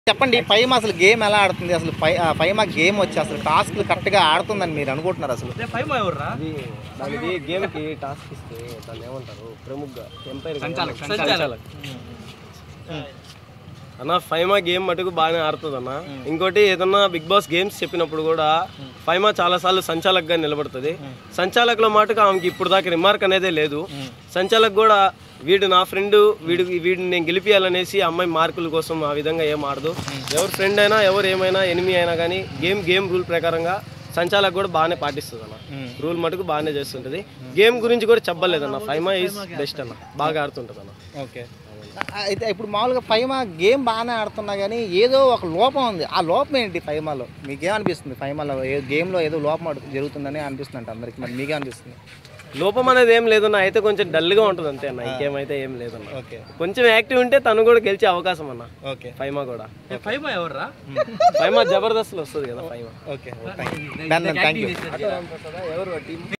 చెప్పండి ఫైవ్ అసలు గేమ్ ఎలా ఆడుతుంది అసలు ఫైవ్ ఫైవ్ మా గేమ్ వచ్చి అసలు టాస్క్లు కరెక్ట్గా ఆడుతుందని మీరు అనుకుంటున్నారు అసలు ఫైవ్ ఎవర్రా అది దానికి గేమ్ కి టాస్క్ ఇస్తే దాన్ని ఏమంటారు ప్రముఖ ఎంపైర్ సంచాలక్ సంచాలక్ అన్న ఫైమా గేమ్ మటుకు బాగానే ఆడుతుంది అన్న ఇంకోటి ఏదన్నా బిగ్ బాస్ గేమ్స్ చెప్పినప్పుడు కూడా ఫైమా చాలా సార్లు సంచాలక్గా నిలబడుతుంది సంచాలకుల మాటకు ఆమెకి ఇప్పుడు దాకా రిమార్క్ అనేదే లేదు సంచాలక్ కూడా వీడు నా ఫ్రెండ్ వీడు వీడిని నేను గెలిపియాలనేసి ఆ అమ్మాయి మార్కుల కోసం ఆ విధంగా ఏం ఆడదు ఎవరు ఫ్రెండ్ అయినా ఎవరు ఏమైనా ఎనిమి అయినా కానీ గేమ్ గేమ్ రూల్ ప్రకారంగా సంచాలక్ కూడా బాగానే పాటిస్తుంది అన్న రూల్ మటుకు బాగానే చేస్తుంటది గేమ్ గురించి కూడా చెప్పలేదన్న ఫైమా ఈజ్ బెస్ట్ అన్న బాగా ఆడుతుంటది అన్న ఓకే అయితే ఇప్పుడు మామూలుగా ఫైమా గేమ్ బాగానే ఆడుతున్నా కానీ ఏదో ఒక లోపం ఉంది ఆ లోపం ఏంటి ఫైమాలో మీకేమనిపిస్తుంది ఫైమాలో ఏ గేమ్లో ఏదో లోపం అడు- జరుగుతుందని అనిపిస్తుంది అంట అందరికి మరి మీకే అనిపిస్తుంది లోపం అనేది ఏం లేదన్న అయితే కొంచెం డల్గా ఉంటుంది అంతే అన్న ఇంకేమైతే ఏం లేదన్న ఓకే కొంచెం యాక్టివ్ ఉంటే తను కూడా గెలిచే అవకాశం అన్న ఓకే ఫైమా కూడా ఫైవ్ ఎవర్రా ఫైమా జబర్దస్త్ వస్తుంది కదా ఫైమా ఓకే థ్యాంక్ యూ